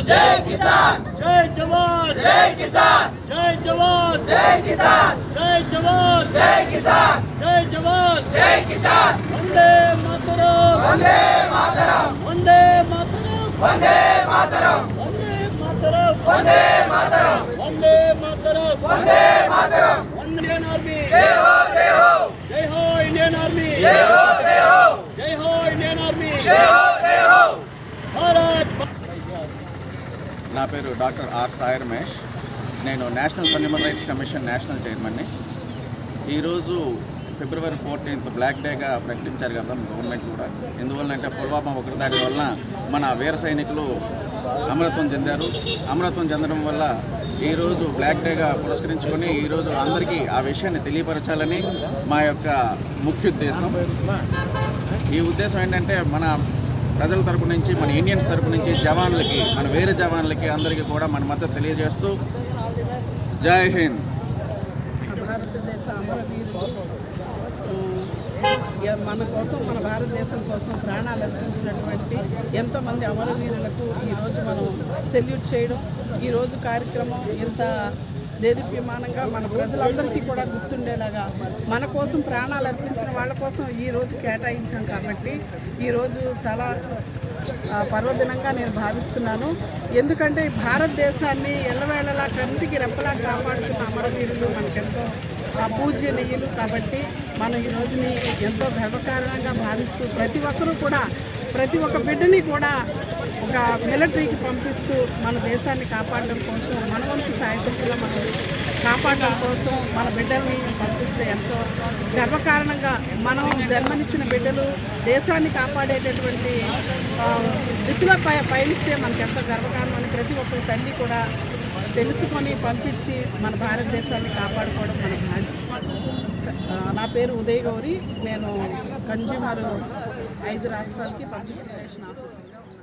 జై కిసాన్ జై జవాన్ జై కిసాన్ జై జవాన్ జై కిసాన్ జై జవాన్ జై కిసాన్ జై జవాన్ జై కిసాన్ వందే మాతరం వందే మాతరం వందే మాతరం వందే మాతరం వందే మాతరం వందే మాతరం వందే మాతరం వందే మాతరం ఇండియన్ ఆర్మీ జై హో జై హో జై హో ఇండియన్ ఆర్మీ జై హో జై హో జై హో ఇండియన్ ఆర్మీ జై హో జై హో భారత్ నా పేరు డాక్టర్ ఆర్ సాయి రమేష్ నేను national human rights commission national చైర్మన్ని ఈరోజు ఫిబ్రవరి ఫోర్టీన్త్ బ్లాక్ డేగా ప్రకటించారు కదా గవర్నమెంట్ కూడా ఎందువల్లంటే పుల్వామా ఉగ్రదాడి వలన మన వీర సైనికులు అమరత్వం చెందారు అమరత్వం చెందడం వల్ల ఈరోజు బ్లాక్ డేగా పురస్కరించుకొని ఈరోజు అందరికీ ఆ విషయాన్ని తెలియపరచాలని మా యొక్క ముఖ్య ఉద్దేశం ఈ ఉద్దేశం ఏంటంటే మన ప్రజల తరపు నుంచి మన ఇండియన్స్ తరపు నుంచి జవాన్లకి మన వేరే జవాన్లకి అందరికీ కూడా మన మద్దతు తెలియజేస్తూ జై హింద్ భారతదేశ అమరవీరులు ఆ, మన కోసం మన భారతదేశం కోసం ప్రాణాలు అర్పించినటువంటి ఎంతోమంది అమరవీరులకు ఈరోజు మనం సెల్యూట్ చేయడం ఈరోజు కార్యక్రమం ఇంత దేదీప్యమానంగా మన ప్రజలందరికీ కూడా గుర్తుండేలాగా మన కోసం ప్రాణాలు అర్పించిన వాళ్ళ కోసం ఈ రోజు కేటాయించాం కాబట్టి ఈరోజు చాలా ఆ, పర్వదినంగా నేను భావిస్తున్నాను ఎందుకంటే ఈ భారతదేశాన్ని ఎల్లవేళలా కంటికి రెప్పలా కాపాడుతున్న అమరవీరులు మనకెంతో ఆ పూజ్యనీయులు కాబట్టి మనం ఈ రోజుని ఎంతో గర్వకారణంగా భావిస్తూ ప్రతి ఒక్కరూ కూడా ప్రతి ఒక్క బిడ్డని కూడా ఒక మిలిటరీకి పంపిస్తూ మన దేశాన్ని కాపాడడం కోసం మన వంతు సాయశక్తిగా మనం కాపాడడం కోసం మన బిడ్డల్ని పంపిస్తే ఎంతో గర్వకారణంగా మనం జన్మనిచ్చిన బిడ్డలు దేశాన్ని కాపాడేటటువంటి ఆ, దిశలో పయ పయనిస్తే మనకు ఎంతో గర్వకారణం అని ప్రతి ఒక్కరి తల్లి కూడా తెలుసుకొని పంపించి మన భారతదేశాన్ని కాపాడుకోవడం మన బాధ్యత ఆ, నా పేరు ఉదయ్ గౌరి నేను కన్జ్యూమర్ ఐదు రాష్ట్రాలకి పబ్లిక్ రిలేషన్ ఆఫీసర్గా ఉన్నాను